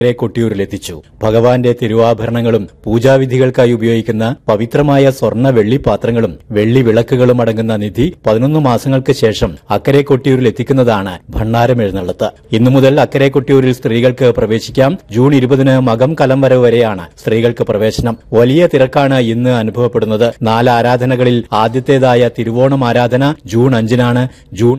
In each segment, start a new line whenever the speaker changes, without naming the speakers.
രെ കൊട്ടിയൂരിലെത്തിച്ചു ഭഗവാന്റെ തിരുവാഭരണങ്ങളും പൂജാവിധികൾക്കായി ഉപയോഗിക്കുന്ന പവിത്രമായ സ്വർണ്ണ വെള്ളി പാത്രങ്ങളും വെള്ളി വിളക്കുകളും അടങ്ങുന്ന നിധി പതിനൊന്ന് മാസങ്ങൾക്ക് ശേഷം അക്കരെ കൊട്ടിയൂരിൽ എത്തിക്കുന്നതാണ് ഭണ്ണാരം എഴുന്നള്ളത്ത് ഇന്നു മുതൽ അക്കരെ കൊട്ടിയൂരിൽ സ്ത്രീകൾക്ക് പ്രവേശിക്കാം ജൂൺ ഇരുപതിന് മകം കലം വരവ് വരെയാണ് സ്ത്രീകൾക്ക് പ്രവേശനം വലിയ തിരക്കാണ് ഇന്ന് അനുഭവപ്പെടുന്നത് നാല് ആരാധനകളിൽ ആദ്യത്തേതായ തിരുവോണം ആരാധന ജൂൺ അഞ്ചിനാണ് ജൂൺ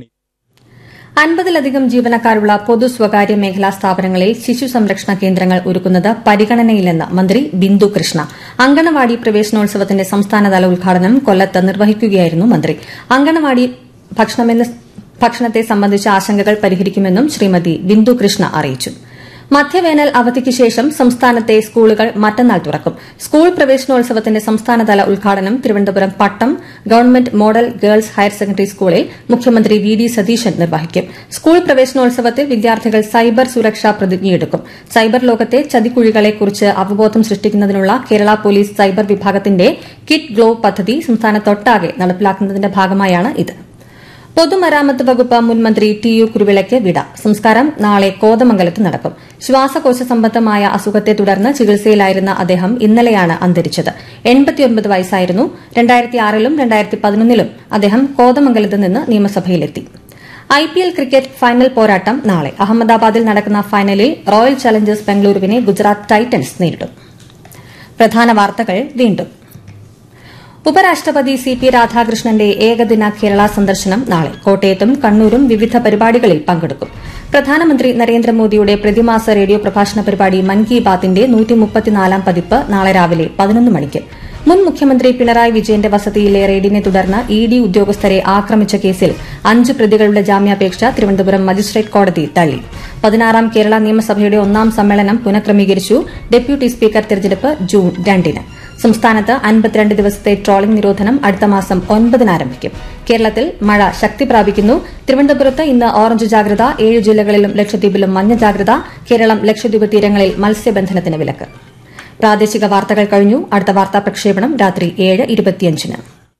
അൻപതിലധികം ജീവനക്കാരുള്ള പൊതു സ്വകാര്യ മേഖലാ സ്ഥാപനങ്ങളിൽ ശിശു സംരക്ഷണ കേന്ദ്രങ്ങൾ ഒരുക്കുന്നത് പരിഗണനയിലെന്ന് മന്ത്രി ബിന്ദു കൃഷ്ണ അങ്കണവാടി പ്രവേശനോത്സവത്തിന്റെ സംസ്ഥാനതല ഉദ്ഘാടനം കൊല്ലത്ത് നിർവഹിക്കുകയായിരുന്നു മന്ത്രി അങ്കണവാടി ഭക്ഷണമെന്ന് ഭക്ഷണത്തെ സംബന്ധിച്ച ആശങ്കകൾ പരിഹരിക്കുമെന്നും ശ്രീമതി ബിന്ദു കൃഷ്ണ അറിയിച്ചു മധ്യവേനൽ അവധിക്ക് ശേഷം സംസ്ഥാനത്തെ സ്കൂളുകൾ മറ്റന്നാൾ തുറക്കും സ്കൂൾ പ്രവേശനോത്സവത്തിന്റെ സംസ്ഥാനതല ഉദ്ഘാടനം Thiruvananthapuram Pattom government model girls higher secondary സ്കൂളിൽ മുഖ്യമന്ത്രി വി ഡി സതീശൻ നിർവഹിക്കും സ്കൂൾ പ്രവേശനോത്സവത്തിൽ വിദ്യാർത്ഥികൾ സൈബർ സുരക്ഷാ പ്രതിജ്ഞയെടുക്കും സൈബർ ലോകത്തെ ചതിക്കുഴികളെക്കുറിച്ച് അവബോധം സൃഷ്ടിക്കുന്നതിനുള്ള കേരള പോലീസ് സൈബർ വിഭാഗത്തിന്റെ കിറ്റ് ഗ്ലോ പദ്ധതി സംസ്ഥാനത്തൊട്ടാകെ നടപ്പിലാക്കുന്നതിന്റെ ഭാഗമായാണ് ഇത് പൊതുമരാമത്ത് വകുപ്പ് മുൻ മന്ത്രി ടി യു കുരുവിളയ്ക്ക് വിട സംസ്കാരം നാളെ കോതമംഗലത്ത് നടക്കും ശ്വാസകോശ സംബന്ധമായ അസുഖത്തെ തുടർന്ന് ചികിത്സയിലായിരുന്ന അദ്ദേഹം ഇന്നലെയാണ് അന്തരിച്ചത് എൺപത്തിയൊൻപത് വയസ്സായിരുന്നു രണ്ടായിരത്തി ആറിലും രണ്ടായിരത്തി പതിനൊന്നിലും അദ്ദേഹം കോതമംഗലത്ത് നിന്ന് നിയമസഭയിലെത്തി I P L cricket final പോരാട്ടം നാളെ അഹമ്മദാബാദിൽ നടക്കുന്ന ഫൈനലിൽ റോയൽ ചലഞ്ചേഴ്സ് ബംഗളൂരുവിനെ ഗുജറാത്ത് ടൈറ്റൻസ് നേരിടും പ്രധാന വാർത്തകൾ വീണ്ടും ഉപരാഷ്ട്രപതി സി പി രാധാകൃഷ്ണന്റെ ഏകദിന കേരള സന്ദർശനം നാളെ കോട്ടയത്തും കണ്ണൂരും വിവിധ പരിപാടികളിൽ പങ്കെടുക്കും പ്രധാനമന്ത്രി നരേന്ദ്രമോദിയുടെ പ്രതിമാസ റേഡിയോ പ്രഭാഷണ പരിപാടി മൻ കി ബാത്തിന്റെ നൂറ്റിമുപ്പത്തിനാലാം പതിപ്പ് നാളെ രാവിലെ പതിനൊന്ന് മണിക്ക് മുൻ മുഖ്യമന്ത്രി പിണറായി വിജയന്റെ വസതിയിലെ റെയ്ഡിനെ തുടർന്ന് ഇ ഡി ഉദ്യോഗസ്ഥരെ ആക്രമിച്ച കേസിൽ അഞ്ച് പ്രതികളുടെ ജാമ്യാപേക്ഷ തിരുവനന്തപുരം മജിസ്ട്രേറ്റ് കോടതി തള്ളി പതിനാറാം കേരള നിയമസഭയുടെ ഒന്നാം സമ്മേളനം പുനഃക്രമീകരിച്ചു ഡെപ്യൂട്ടി സ്പീക്കർ തെരഞ്ഞെടുപ്പ് ജൂൺ രണ്ടിന് സംസ്ഥാനത്ത് അൻപത്തിരണ്ട് ദിവസത്തെ ട്രോളിംഗ് നിരോധനം അടുത്ത മാസം ഒൻപതിന് ആരംഭിക്കും കേരളത്തിൽ മഴ ശക്തി പ്രാപിക്കുന്നു തിരുവനന്തപുരത്ത് ഇന്ന് ഓറഞ്ച് ജാഗ്രത ഏഴ് ജില്ലകളിലും ലക്ഷദ്വീപിലും മഞ്ഞ ജാഗ്രത കേരളം ലക്ഷദ്വീപ് തീരങ്ങളിൽ മത്സ്യബന്ധനത്തിന് വിലക്ക് പ്രാദേശിക വാർത്തകൾ കഴിഞ്ഞു അടുത്ത വാർത്താ പ്രക്ഷേപണം രാത്രി ഏഴ് ഇരുപത്തിയഞ്ചിന്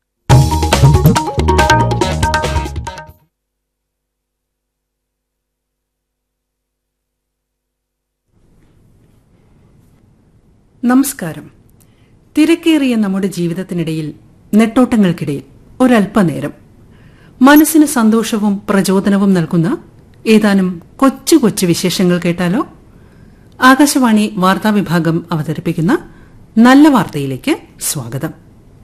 നമസ്കാരം തിരക്കേറിയ നമ്മുടെ ജീവിതത്തിനിടയിൽ നെട്ടോട്ടങ്ങൾക്കിടയിൽ ഒരല്പനേരം മനസ്സിന് സന്തോഷവും പ്രചോദനവും നൽകുന്ന ഏതാനും കൊച്ചു കൊച്ചു വിശേഷങ്ങൾ കേട്ടാലോ ആകാശവാണി വാർത്താ വിഭാഗം അവതരിപ്പിക്കുന്ന നല്ല വാർത്തയിലേക്ക് സ്വാഗതം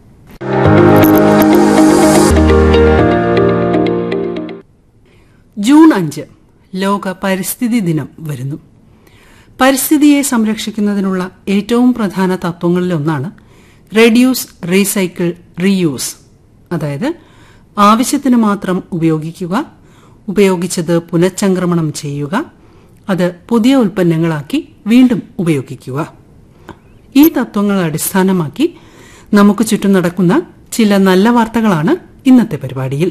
ജൂൺ അഞ്ച് ലോക പരിസ്ഥിതി ദിനം വരുന്നു പരിസ്ഥിതിയെ സംരക്ഷിക്കുന്നതിനുള്ള ഏറ്റവും പ്രധാന തത്വങ്ങളിലൊന്നാണ് റെഡ്യൂസ് റീസൈക്കിൾ റീയൂസ് അതായത് ആവശ്യത്തിന് മാത്രം ഉപയോഗിക്കുക ഉപയോഗിച്ചത് പുനഃചംക്രമണം ചെയ്യുക അത് പുതിയ ഉൽപ്പന്നങ്ങളാക്കി വീണ്ടും ഉപയോഗിക്കുക ഈ തത്വങ്ങൾ അടിസ്ഥാനമാക്കി നമുക്ക് ചുറ്റും നടക്കുന്ന ചില നല്ല വാർത്തകളാണ് ഇന്നത്തെ പരിപാടിയിൽ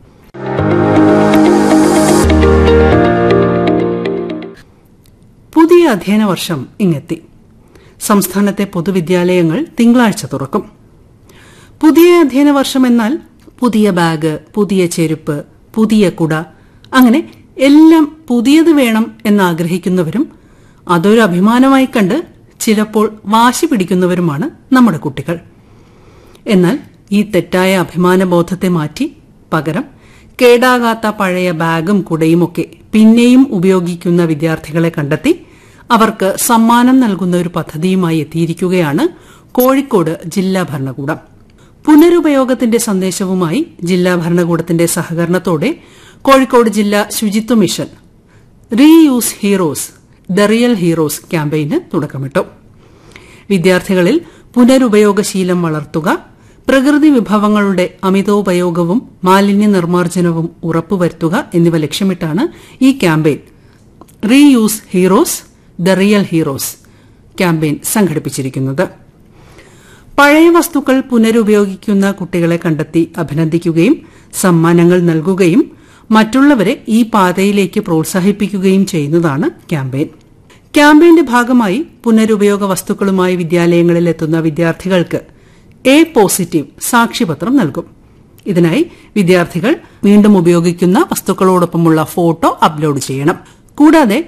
പുതിയ അധ്യയന വർഷം ഇങ്ങെത്തി സംസ്ഥാനത്തെ പൊതുവിദ്യാലയങ്ങൾ തിങ്കളാഴ്ച തുറക്കും പുതിയ അധ്യയന വർഷം എന്നാൽ പുതിയ ബാഗ് പുതിയ ചെരുപ്പ് പുതിയ കുട അങ്ങനെ എല്ലാം പുതിയത് വേണം എന്നാഗ്രഹിക്കുന്നവരും അതൊരു അഭിമാനമായി കണ്ട് ചിലപ്പോൾ വാശി പിടിക്കുന്നവരുമാണ് നമ്മുടെ കുട്ടികൾ എന്നാൽ ഈ തെറ്റായ അഭിമാനബോധത്തെ മാറ്റി പകരം കേടാകാത്ത പഴയ ബാഗും കുടയുമൊക്കെ പിന്നെയും ഉപയോഗിക്കുന്ന വിദ്യാർത്ഥികളെ കണ്ടെത്തി അവർക്ക് സമ്മാനം നൽകുന്ന ഒരു പദ്ധതിയുമായി എത്തിയിരിക്കുകയാണ് കോഴിക്കോട് ജില്ലാ ഭരണകൂടം പുനരുപയോഗത്തിന്റെ സന്ദേശവുമായി ജില്ലാ ഭരണകൂടത്തിന്റെ സഹകരണത്തോടെ കോഴിക്കോട് ജില്ലാ ശുചിത്വ mission reuse heroes the real heroes ക്യാമ്പയിന് തുടക്കമിട്ടു വിദ്യാർത്ഥികളിൽ പുനരുപയോഗശീലം വളർത്തുക പ്രകൃതി വിഭവങ്ങളുടെ അമിതോപയോഗവും മാലിന്യ നിർമ്മാർജ്ജനവും ഉറപ്പുവരുത്തുക എന്നിവ ലക്ഷ്യമിട്ടാണ് ഈ campaign reuse heroes the real heroes campaign സംഘടിപ്പിച്ചിരിക്കുന്നത് പഴയ വസ്തുക്കൾ പുനരുപയോഗിക്കുന്ന കുട്ടികളെ കണ്ടെത്തി അഭിനന്ദിക്കുകയും സമ്മാനങ്ങൾ നൽകുകയും മറ്റുള്ളവരെ ഈ പാതയിലേക്ക് പ്രോത്സാഹിപ്പിക്കുകയും ചെയ്യുന്നതാണ് ക്യാമ്പയിൻ ക്യാമ്പയിന്റെ ഭാഗമായി പുനരുപയോഗ വസ്തുക്കളുമായി വിദ്യാലയങ്ങളിൽ എത്തുന്ന വിദ്യാർത്ഥികൾക്ക് എ പോസിറ്റീവ് സാക്ഷ്യപത്രം നൽകും ഇതിനായി വിദ്യാർത്ഥികൾ വീണ്ടും ഉപയോഗിക്കുന്ന വസ്തുക്കളോടൊപ്പമുള്ള ഫോട്ടോ അപ്ലോഡ് ചെയ്യണം കൂടാതെ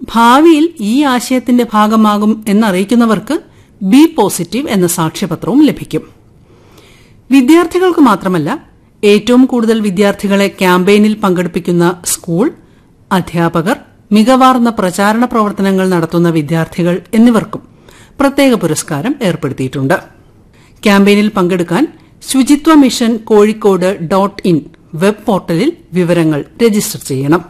ഭാവിയിൽ ഈ ആശയത്തിന്റെ ഭാഗമാകും എന്നറിയിക്കുന്നവർക്ക് ബി പോസിറ്റീവ് എന്ന സാക്ഷ്യപത്രവും ലഭിക്കും വിദ്യാർത്ഥികൾക്ക് മാത്രമല്ല ഏറ്റവും കൂടുതൽ വിദ്യാർത്ഥികളെ ക്യാമ്പയിനിൽ പങ്കെടുപ്പിക്കുന്ന സ്കൂൾ അധ്യാപകർ മികവാർന്ന പ്രചാരണ പ്രവർത്തനങ്ങൾ നടത്തുന്ന വിദ്യാർത്ഥികൾ എന്നിവർക്കും പ്രത്യേക പുരസ്കാരം ഏർപ്പെടുത്തിയിട്ടുണ്ട് ക്യാമ്പയിനിൽ പങ്കെടുക്കാൻ ശുചിത്വ mission Kozhikode dot in web പോർട്ടലിൽ വിവരങ്ങൾ രജിസ്റ്റർ ചെയ്യണം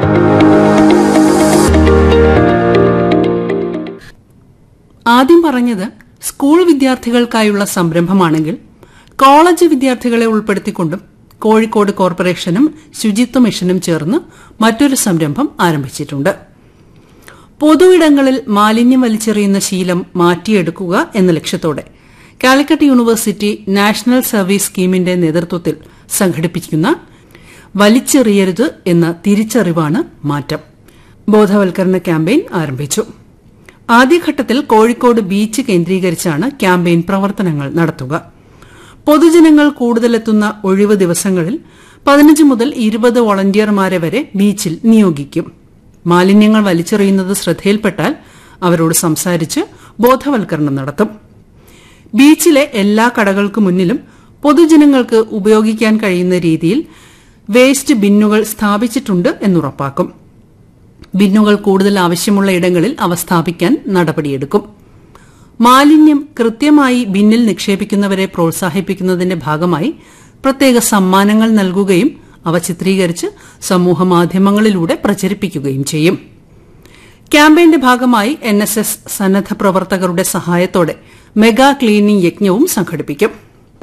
ആദ്യം പറഞ്ഞത് സ്കൂൾ വിദ്യാർത്ഥികൾക്കായുള്ള സംരംഭമാണെങ്കിൽ കോളേജ് വിദ്യാർത്ഥികളെ ഉൾപ്പെടുത്തിക്കൊണ്ടും കോഴിക്കോട് കോർപ്പറേഷനും ശുചിത്വ മിഷനും ചേർന്ന് മറ്റൊരു സംരംഭം ആരംഭിച്ചിട്ടുണ്ട് പൊതുയിടങ്ങളിൽ മാലിന്യം വലിച്ചെറിയുന്ന ശീലം മാറ്റിയെടുക്കുക എന്ന ലക്ഷ്യത്തോടെ കാലിക്കറ്റ് യൂണിവേഴ്സിറ്റി നാഷണൽ സർവീസ് സ്കീമിന്റെ നേതൃത്വത്തിൽ സംഘടിപ്പിക്കുന്ന വലിച്ചെറിയരുത് എന്ന തിരിച്ചറിവാണ് മാറ്റം ബോധവൽക്കരണ ക്യാമ്പയിൻ ആരംഭിച്ചു ആദ്യഘട്ടത്തിൽ കോഴിക്കോട് ബീച്ച് കേന്ദ്രീകരിച്ചാണ് ക്യാമ്പയിൻ പ്രവർത്തനങ്ങൾ നടത്തുക പൊതുജനങ്ങൾ കൂടുതലെത്തുന്ന ഒഴിവ് ദിവസങ്ങളിൽ പതിനഞ്ച് മുതൽ ഇരുപത് വോളണ്ടിയർമാരെ വരെ ബീച്ചിൽ നിയോഗിക്കും മാലിന്യങ്ങൾ വലിച്ചെറിയുന്നത് ശ്രദ്ധയിൽപ്പെട്ടാൽ അവരോട് സംസാരിച്ച് ബോധവൽക്കരണം നടത്തും ബീച്ചിലെ എല്ലാ കടകൾക്ക് മുന്നിലും പൊതുജനങ്ങൾക്ക് ഉപയോഗിക്കാൻ കഴിയുന്ന രീതിയിൽ വേസ്റ്റ് ബിന്നുകൾ സ്ഥാപിച്ചിട്ടുണ്ട് എന്നുറപ്പാക്കും ബിന്നുകൾ കൂടുതൽ ആവശ്യമുള്ള ഇടങ്ങളിൽ അവ സ്ഥാപിക്കാൻ നടപടിയെടുക്കും മാലിന്യം കൃത്യമായി ബിന്നിൽ നിക്ഷേപിക്കുന്നവരെ പ്രോത്സാഹിപ്പിക്കുന്നതിന്റെ ഭാഗമായി പ്രത്യേക സമ്മാനങ്ങൾ നൽകുകയും അവ ചിത്രീകരിച്ച് സമൂഹമാധ്യമങ്ങളിലൂടെ പ്രചരിപ്പിക്കുകയും ചെയ്യും ക്യാമ്പയിന്റെ ഭാഗമായി എൻ എസ് എസ് സന്നദ്ധ പ്രവർത്തകരുടെ സഹായത്തോടെ മെഗാ ക്ലീനിംഗ് യജ്ഞവും സംഘടിപ്പിക്കും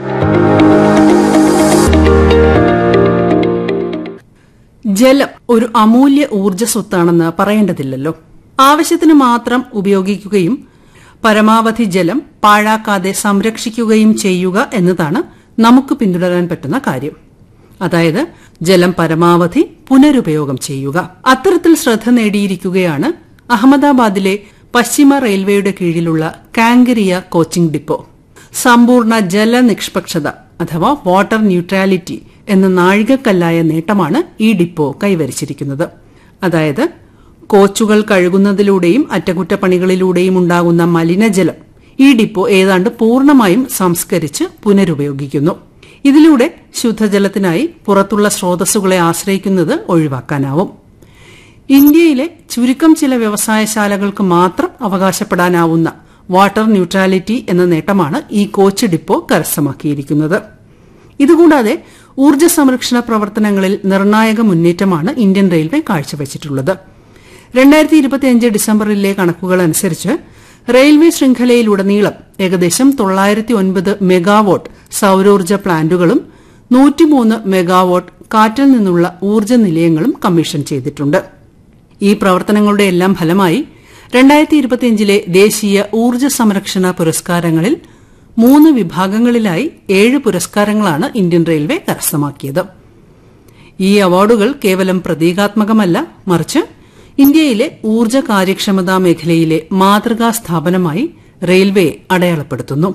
ജലം ഒരു അമൂല്യ ഊർജ്ജ സ്വത്താണെന്ന് പറയേണ്ടതില്ലല്ലോ ആവശ്യത്തിന് മാത്രം ഉപയോഗിക്കുകയും പരമാവധി ജലം പാഴാക്കാതെ സംരക്ഷിക്കുകയും ചെയ്യുക എന്നതാണ് നമുക്ക് പിന്തുടരാൻ പറ്റുന്ന കാര്യം അതായത് ജലം പരമാവധി പുനരുപയോഗം ചെയ്യുക അത്തരത്തിൽ ശ്രദ്ധ നേടിയിരിക്കുകയാണ് അഹമ്മദാബാദിലെ പശ്ചിമ റെയിൽവേയുടെ കീഴിലുള്ള കാങ്കരിയ കോച്ചിംഗ് ഡിപ്പോ സമ്പൂർണ്ണ ജലനിഷ്പക്ഷത അഥവാ വാട്ടർ ന്യൂട്രാലിറ്റി എന്ന നാഴികക്കല്ലായ നേട്ടമാണ് ഈ ഡിപ്പോ കൈവരിച്ചിരിക്കുന്നത് അതായത് കോച്ചുകൾ കഴുകുന്നതിലൂടെയും അറ്റകുറ്റപ്പണികളിലൂടെയും ഉണ്ടാകുന്ന മലിനജലം ഈ ഡിപ്പോ ഏതാണ്ട് പൂർണ്ണമായും സംസ്കരിച്ച് പുനരുപയോഗിക്കുന്നു ഇതിലൂടെ ശുദ്ധജലത്തിനായി പുറത്തുള്ള സ്രോതസ്സുകളെ ആശ്രയിക്കുന്നത് ഒഴിവാക്കാനാവും ഇന്ത്യയിലെ ചുരുക്കം ചില വ്യവസായശാലകൾക്ക് മാത്രം അവകാശപ്പെടാനാവുന്ന വാട്ടർ ന്യൂട്രാലിറ്റി എന്ന നേട്ടമാണ് ഈ കോച്ച് ഡിപ്പോ കരസ്ഥമാക്കിയിരിക്കുന്നത് ഇതുകൂടാതെ ഊർജ്ജ സംരക്ഷണ പ്രവർത്തനങ്ങളിൽ നിർണായക മുന്നേറ്റമാണ് ഇന്ത്യൻ റെയിൽവേ കാഴ്ചവച്ചിട്ടുള്ളത് രണ്ടായിരത്തി ഇരുപത്തിയഞ്ച് ഡിസംബറിലെ കണക്കുകൾ അനുസരിച്ച് റെയിൽവേ ശൃംഖലയിലുടനീളം ഏകദേശം തൊള്ളായിരത്തി ഒൻപത് മെഗാവോട്ട് സൌരോർജ്ജ പ്ലാന്റുകളും നൂറ്റിമൂന്ന് മെഗാവോട്ട് കാറ്റിൽ നിന്നുള്ള ഊർജ്ജ നിലയങ്ങളും കമ്മീഷൻ ചെയ്തിട്ടുണ്ട് ഈ പ്രവർത്തനങ്ങളുടെ എല്ലാം ഫലമായി രണ്ടായിരത്തി ഇരുപത്തിയഞ്ചിലെ ദേശീയ ഊർജ്ജ സംരക്ഷണ പുരസ്കാരങ്ങളിൽ മൂന്ന് വിഭാഗങ്ങളിലായി ഏഴ് പുരസ്കാരങ്ങളാണ് ഇന്ത്യൻ റെയിൽവേ കരസ്ഥമാക്കിയത് ഈ അവാർഡുകൾ കേവലം പ്രതീകാത്മകമല്ല മറിച്ച് ഇന്ത്യയിലെ ഊർജ്ജ കാര്യക്ഷമതാ മേഖലയിലെ മാതൃകാ സ്ഥാപനമായി റെയിൽവേയെ അടയാളപ്പെടുത്തുന്നു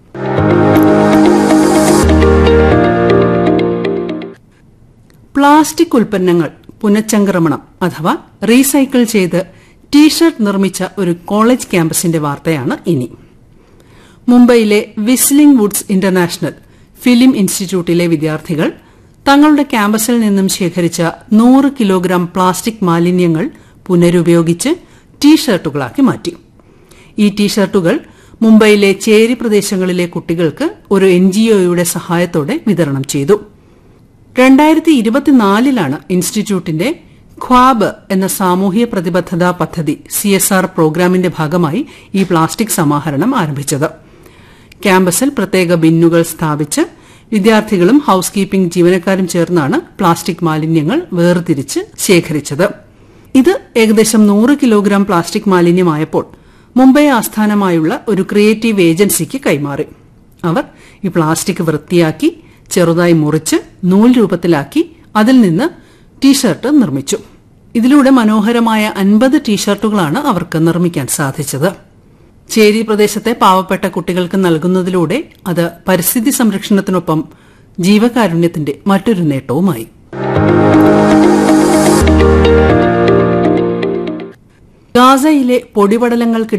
പ്ലാസ്റ്റിക് ഉൽപ്പന്നങ്ങൾ പുനഃചംക്രമണം അഥവാ റീസൈക്കിൾ ചെയ്ത് ടീഷർട്ട് നിർമ്മിച്ച ഒരു കോളേജ് ക്യാമ്പസിന്റെ വാർത്തയാണ് ഇനി മുംബൈയിലെ വിസ്ലിംഗ് വുഡ്സ് ഇന്റർനാഷണൽ ഫിലിം ഇൻസ്റ്റിറ്റ്യൂട്ടിലെ വിദ്യാർത്ഥികൾ തങ്ങളുടെ ക്യാമ്പസിൽ നിന്നും ശേഖരിച്ച നൂറ് കിലോഗ്രാം പ്ലാസ്റ്റിക് മാലിന്യങ്ങൾ പുനരുപയോഗിച്ച് ടീഷർട്ടുകളാക്കി മാറ്റി ഈ ടീഷർട്ടുകൾ മുംബൈയിലെ ചേരി പ്രദേശങ്ങളിലെ കുട്ടികൾക്ക് ഒരു എൻജിഒയുടെ സഹായത്തോടെ വിതരണം ചെയ്തു രണ്ടായിരത്തി ഇരുപത്തിനാലിലാണ് ഇൻസ്റ്റിറ്റ്യൂട്ടിന്റെ ഖ്വാബ് എന്ന സാമൂഹ്യ പ്രതിബദ്ധതാ പദ്ധതി സി എസ് ആർ പ്രോഗ്രാമിന്റെ ഭാഗമായി ഈ പ്ലാസ്റ്റിക് സമാഹരണം ആരംഭിച്ചത് ക്യാമ്പസിൽ പ്രത്യേക ബിന്നുകൾ സ്ഥാപിച്ച് വിദ്യാർത്ഥികളും ഹൌസ് കീപ്പിംഗ് ജീവനക്കാരും ചേർന്നാണ് പ്ലാസ്റ്റിക് മാലിന്യങ്ങൾ വേർതിരിച്ച് ശേഖരിച്ചത് ഇത് ഏകദേശം നൂറ് കിലോഗ്രാം പ്ലാസ്റ്റിക് മാലിന്യമായപ്പോൾ മുംബൈ ആസ്ഥാനമായുള്ള ഒരു ക്രിയേറ്റീവ് ഏജൻസിക്ക് കൈമാറി അവർ ഈ പ്ലാസ്റ്റിക് വൃത്തിയാക്കി ചെറുതായി മുറിച്ച് നൂൽ രൂപത്തിലാക്കി അതിൽ നിന്ന് ടീഷർട്ട് നിർമ്മിച്ചു ഇതിലൂടെ മനോഹരമായ അൻപത് ടീഷർട്ടുകളാണ് അവർക്ക് നിർമ്മിക്കാൻ സാധിച്ചത് ചേരി പ്രദേശത്തെ പാവപ്പെട്ട കുട്ടികൾക്ക് നൽകുന്നതിലൂടെ അത് പരിസ്ഥിതി സംരക്ഷണത്തിനൊപ്പം ജീവകാരുണ്യത്തിന്റെ മറ്റൊരു നേട്ടവുമായി ഗാസയിലെ പൊടിപടലങ്ങൾക്കിടെ